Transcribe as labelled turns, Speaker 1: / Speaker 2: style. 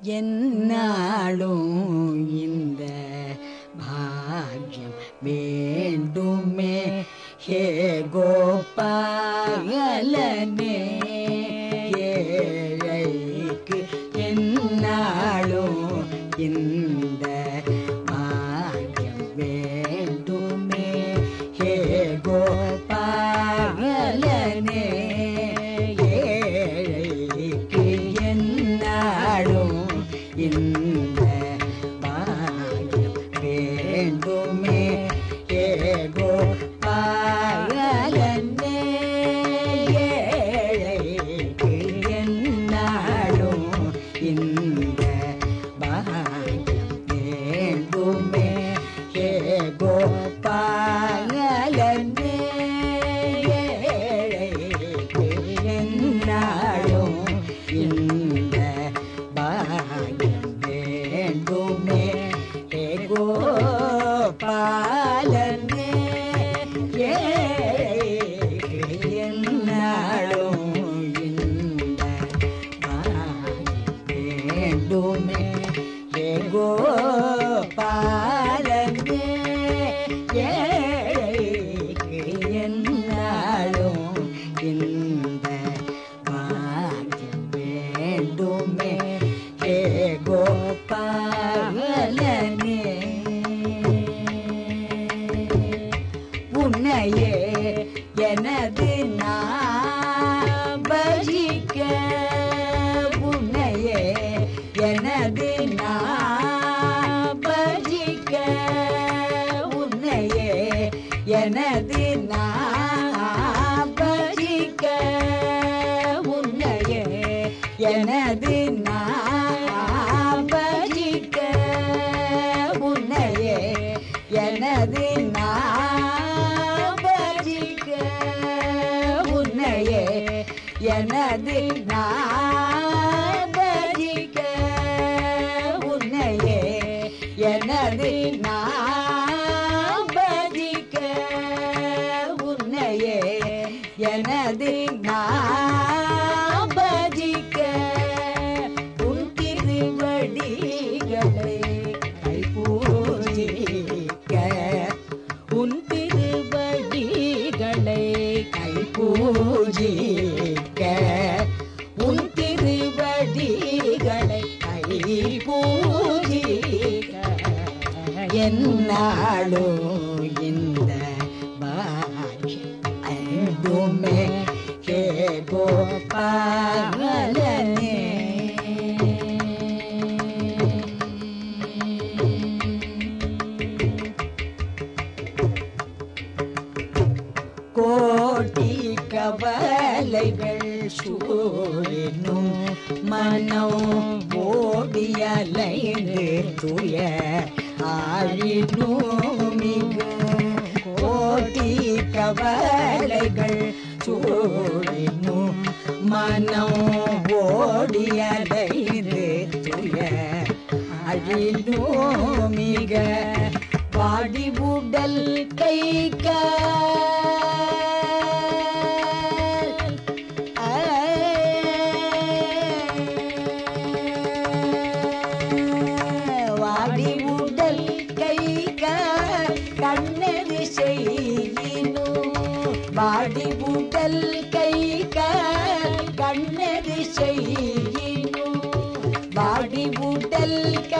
Speaker 1: என்னாலும் இந்த பாக்கியம் வேண்டுமே ஹே கோபாலனே ஏழைக்கு என்னாலும் இந்த பாக்கியம் வேண்டுமே ஹே கோபாலனே ஏழைக்கு என்னாலும் இந்த பாக்கியம் வேண்டுமே ஹே கோபாலனே ஏழைக்கு என்னாலும் இந்த பாக்கியம் வேண்டுமே ஹே கோபாலனே ஏழைக்கு என்னாலும் இந்த பாக்கியம் வேண்டுமே ஹே கோபாலனே ஏழைக்கு என்னாலும் இந்த பாக்கியம் வேண்டுமே ஹே கோபாலனே ஏழைக்கு என்னாலும் இந்த பாக்கியம் வேண்டுமே ஹே கோபாலனே உன்னையே எனது நாபஜிக்க உன்னையே எனது நாபஜிக்க உன்னையே எனது நாபஜிக்க உன்னையே எனது நாபஜிக்க உன்னையே எனது நாபஜிக்க உன்னையே எனது நாபஜிக்க உன்னையே எனது நாபஜிக்க உன்னையே எனது நாபஜிக்க உன் திருவடிகளை கைப்பூஜிக்க உன் திருவடிகளை கைப்பூஜிக்க உன் திருவடிகளை கைப்பூஜிக்க என்னாலும் இந்த பாக்கியம் ஐந்துமே ஹே கோபாலனே கோட்டி கவலைகள் சூழினும் மனம் ஓடியலைந்து துய ஆழினும் மிகு கோட்டி கவலைகள் சூழினும் மனம் ஓடியலைந்து துய அழினும் மிக பாடி உடல் கை வாடி உடல் கை கண்ணெறி செய்யினோ வாடி உடல் கை கண்ணெறி செய்யினோ வாடி உடல்